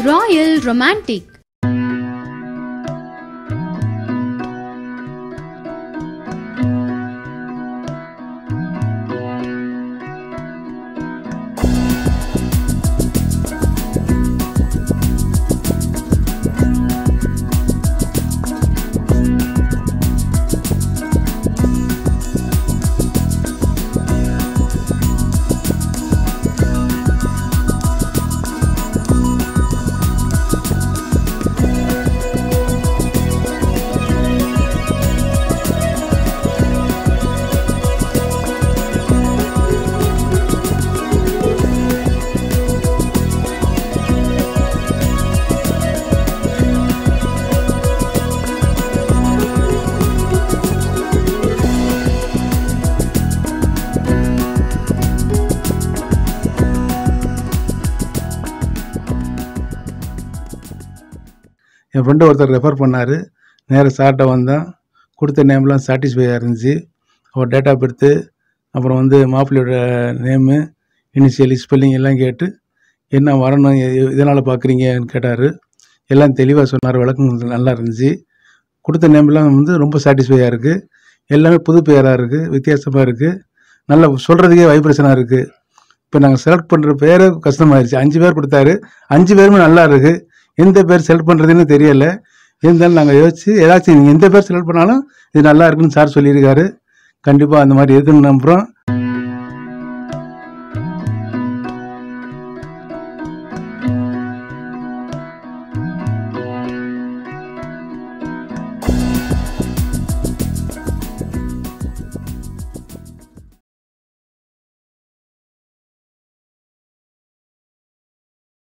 Royal Romantic. என் friend ஒருத்தர் refer பண்ணார் நேராக சார்கிட்ட வந்தேன் கொடுத்த நேம்லாம் சாட்டிஸ்ஃபையாக இருந்துச்சு அவர் டேட் ஆஃப் பர்த்து அப்புறம் வந்து மாப்பிள்ளையோட நேமு இனிஷியல் ஸ்பெல்லிங் எல்லாம் கேட்டு என்ன வரணும் எ- இதனால் பார்க்குறீங்கன்னு கேட்டார் எல்லாம் தெளிவாக சொன்னார் விளக்கம் நல்லா இருந்துச்சு கொடுத்த நேம்லாம் வந்து ரொம்ப சாட்டிஸ்ஃபையாக இருக்குது எல்லாமே புது பெயராக இருக்குது வித்தியாசமாக இருக்குது நல்லா சொல்கிறதுக்கே வைப்ரேஷனாக இருக்குது இப்போ நாங்கள் செலக்ட் பண்ணுற பேரே கஷ்டமாயிருச்சு அஞ்சு பேர் கொடுத்தாரு அஞ்சு பேருமே நல்லா இருக்குது எந்த பேர் செலக்ட் பண்ணுறதுன்னு தெரியல இருந்தாலும் நாங்கள் யோசிச்சு ஏதாச்சும் நீங்கள் எந்த பேர் செலக்ட் பண்ணாலும் இது நல்லா இருக்குன்னு சார் சொல்லியிருக்காரு கண்டிப்பாக அந்த மாதிரி இருக்குன்னு நம்புகிறோம்